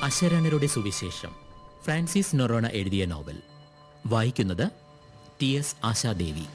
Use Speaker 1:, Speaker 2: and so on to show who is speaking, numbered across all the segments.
Speaker 1: അശരണരുടെ സുവിശേഷം ഫ്രാൻസിസ് നൊറോണ എഴുതിയ നോവൽ വായിക്കുന്നത് ടി എസ് ആശാദേവി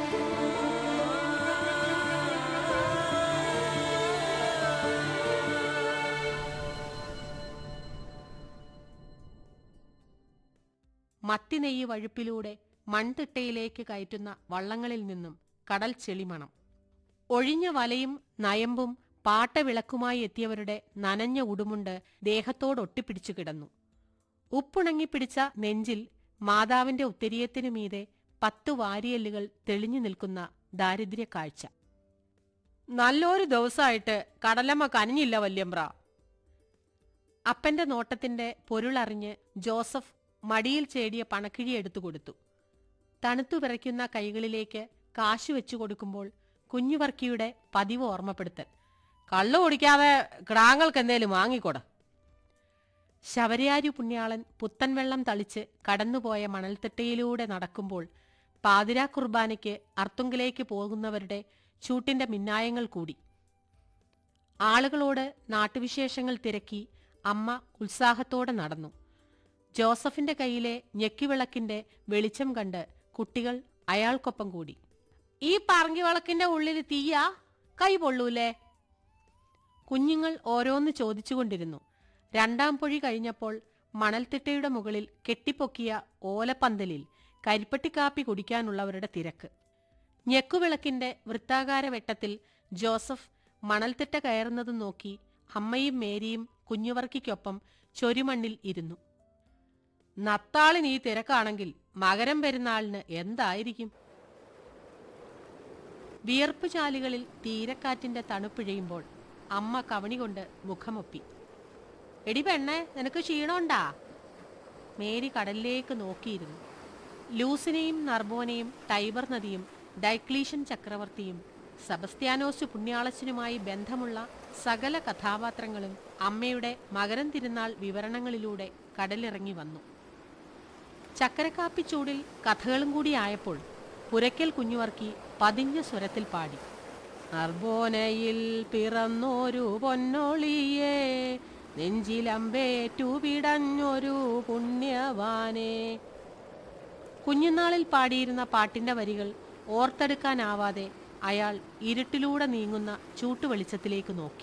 Speaker 2: മത്തിനെയ്യ് വഴുപ്പിലൂടെ മൺതിട്ടയിലേക്ക് കയറ്റുന്ന വള്ളങ്ങളിൽ നിന്നും കടൽ ചെളിമണം ഒഴിഞ്ഞ വലയും നയമ്പും പാട്ടവിളക്കുമായി എത്തിയവരുടെ നനഞ്ഞ ഉടുമുണ്ട് ദേഹത്തോടൊട്ടിപ്പിടിച്ചു കിടന്നു ഉപ്പുണങ്ങിപ്പിടിച്ച നെഞ്ചിൽ മാതാവിന്റെ ഉത്തരീയത്തിനു മീതെ പത്തു വാരിയല്ലുകൾ തെളിഞ്ഞു നിൽക്കുന്ന ദാരിദ്ര്യ കാഴ്ച നല്ലൊരു ദിവസമായിട്ട് കടലമ്മ കനിഞ്ഞില്ല വല്യമ്പ്ര അപ്പന്റെ നോട്ടത്തിന്റെ പൊരുളറിഞ്ഞ് ജോസഫ് മടിയിൽ ചേടിയ പണക്കിഴി എടുത്തു കൊടുത്തു തണുത്തു വിറയ്ക്കുന്ന കൈകളിലേക്ക് കാശ് വെച്ചു കൊടുക്കുമ്പോൾ കുഞ്ഞുവർക്കിയുടെ പതിവ് ഓർമ്മപ്പെടുത്തൽ കള്ളു കുടിക്കാതെ കിടാങ്ങൾക്ക് എന്തേലും വാങ്ങിക്കൊട ശബരിയാരി പുണ്യാളൻ പുത്തൻ വെള്ളം തളിച്ച് കടന്നുപോയ മണൽത്തിട്ടയിലൂടെ നടക്കുമ്പോൾ പാതിരാ കുർബാനയ്ക്ക് അർത്തുങ്കിലേക്ക് പോകുന്നവരുടെ ചൂട്ടിന്റെ മിന്നായങ്ങൾ കൂടി ആളുകളോട് നാട്ടുവിശേഷങ്ങൾ തിരക്കി അമ്മ ഉത്സാഹത്തോടെ നടന്നു ജോസഫിന്റെ കയ്യിലെ ഞെക്കിവിളക്കിന്റെ വെളിച്ചം കണ്ട് കുട്ടികൾ അയാൾക്കൊപ്പം കൂടി ഈ പറങ്കി വിളക്കിന്റെ ഉള്ളിൽ തീയാ കൈ പൊള്ളൂലേ കുഞ്ഞുങ്ങൾ ഓരോന്ന് ചോദിച്ചുകൊണ്ടിരുന്നു രണ്ടാം പൊഴി കഴിഞ്ഞപ്പോൾ മണൽത്തിട്ടയുടെ മുകളിൽ കെട്ടിപ്പൊക്കിയ ഓലപ്പന്തലിൽ കരിപ്പട്ടിക്കാപ്പി കുടിക്കാനുള്ളവരുടെ തിരക്ക് ഞെക്കുവിളക്കിന്റെ വൃത്താകാര വെട്ടത്തിൽ ജോസഫ് മണൽത്തിട്ട കയറുന്നത് നോക്കി അമ്മയും മേരിയും കുഞ്ഞുവർക്കിക്കൊപ്പം ചൊരിമണ്ണിൽ ഇരുന്നു നത്താളിന് ഈ തിരക്കാണെങ്കിൽ മകരം പെരുന്നാളിന് എന്തായിരിക്കും വിയർപ്പ് ചാലുകളിൽ തീരക്കാറ്റിന്റെ തണുപ്പിഴയുമ്പോൾ അമ്മ കവണി കൊണ്ട് മുഖമൊപ്പി എടി പെണ്ണെ നിനക്ക് ക്ഷീണമുണ്ടാ മേരി കടലിലേക്ക് നോക്കിയിരുന്നു ലൂസിനെയും നർബോനെയും ടൈബർ നദിയും ഡൈക്ലീഷൻ ചക്രവർത്തിയും സബസ്ത്യാനോസ് പുണ്യാളച്ചനുമായി ബന്ധമുള്ള സകല കഥാപാത്രങ്ങളും അമ്മയുടെ മകരം തിരുനാൾ വിവരണങ്ങളിലൂടെ കടലിറങ്ങി വന്നു ചക്കരക്കാപ്പിച്ചൂടിൽ കഥകളും കൂടി ആയപ്പോൾ പുരയ്ക്കൽ കുഞ്ഞുവർക്കി പതിഞ്ഞ സ്വരത്തിൽ പാടി നർബോനയിൽ പിറന്നൊരു പൊന്നൊളിയേ നെഞ്ചിലമ്പേറ്റു പിടഞ്ഞൊരു പുണ്യവാനേ കുഞ്ഞുനാളിൽ പാടിയിരുന്ന പാട്ടിന്റെ വരികൾ ഓർത്തെടുക്കാനാവാതെ അയാൾ ഇരുട്ടിലൂടെ നീങ്ങുന്ന ചൂട്ടുവെളിച്ചത്തിലേക്ക് നോക്കി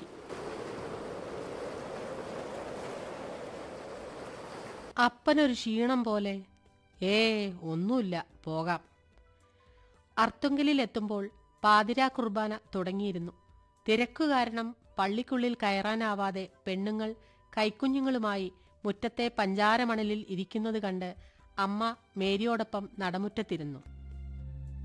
Speaker 2: അപ്പനൊരു ക്ഷീണം പോലെ ഏ ഒന്നുമില്ല പോകാം അർത്തുങ്കലിലെത്തുമ്പോൾ പാതിരാ കുർബാന തുടങ്ങിയിരുന്നു തിരക്കു കാരണം പള്ളിക്കുള്ളിൽ കയറാനാവാതെ പെണ്ണുങ്ങൾ കൈക്കുഞ്ഞുങ്ങളുമായി മുറ്റത്തെ പഞ്ചാരമണലിൽ ഇരിക്കുന്നത് കണ്ട് അമ്മ മേരിയോടൊപ്പം നടമുറ്റത്തിരുന്നു